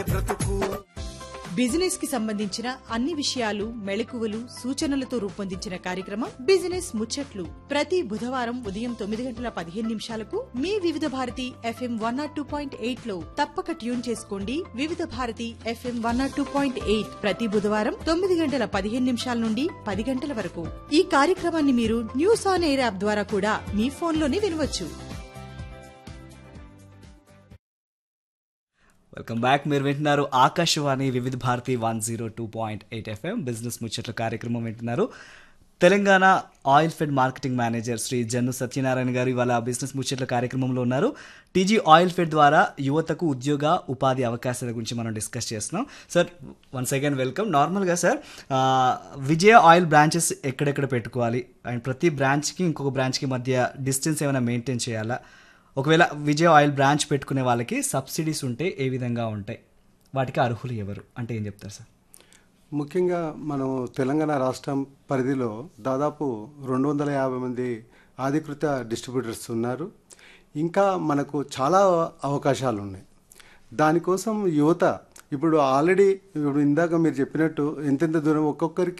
business కి సంబంధించిన అన్ని విషయాలు మెళకువలు సూచనలతో రూపొందించిన కార్యక్రమం బిజినెస్ ముచ్చట్లు ప్రతి బుధవారం ఉదయం తొమ్మిది గంటల పదిహేను నిమిషాలకు మీ Vividh Bharati FM one nought two point eight లో తప్పక ట్యూన్ చేసుకోండి Vividh Bharati FM one nought two point eight ప్రతి బుధవారం తొమ్మిది గంటల పదిహేను నిమిషాల నుండి పది గంటల వరకు ఈ కార్యక్రమాన్ని మీరు న్యూస్ ఆన్ ఎయిర్ యాప్ ద్వారా కూడా మీ ఫోన్లోనే వినవచ్చు వెల్కమ్ బ్యాక్ మీరు వింటున్నారు Akashvani Vividh Bharati one zero two point eight FM business ముచ్చట్ల కార్యక్రమం వింటున్నారు Telangana oil fed marketing manager Shri Jannu Satyanarayana garu ఇవాళ బిజినెస్ ముచ్చట్ల కార్యక్రమంలో ఉన్నారు టీజీ ఆయిల్ ఫెడ్ ద్వారా యువతకు ఉద్యోగ ఉపాధి అవకాశాల గురించి మనం డిస్కస్ చేస్తున్నాం సార్ వన్స్ అగైన్ వెల్కమ్ నార్మల్గా సార్ ఆ, విజయ ఆయిల్ బ్రాంచెస్ ఎక్కడెక్కడ పెట్టుకోవాలి అండ్ ప్రతి బ్రాంచ్కి ఇంకొక బ్రాంచ్కి మధ్య డిస్టెన్స్ ఏమైనా మెయింటైన్ చేయాలా ఒకవేళ విజయ ఆయిల్ బ్రాంచ్ పెట్టుకునే వాళ్ళకి సబ్సిడీస్ ఉంటే ఏ విధంగా ఉంటాయి వాటికి అర్హులు ఎవరు అంటే ఏం చెప్తారు సార్ ముఖ్యంగా మనం తెలంగాణ రాష్ట్రం పరిధిలో దాదాపు రెండు వందల యాభై మంది అధికృత డిస్ట్రిబ్యూటర్స్ ఉన్నారు ఇంకా మనకు చాలా అవకాశాలు ఉన్నాయి దానికోసం యువత ఇప్పుడు ఆల్రెడీ ఇప్పుడు ఇందాక మీరు చెప్పినట్టు ఎంతెంత దూరం ఒక్కొక్కరికి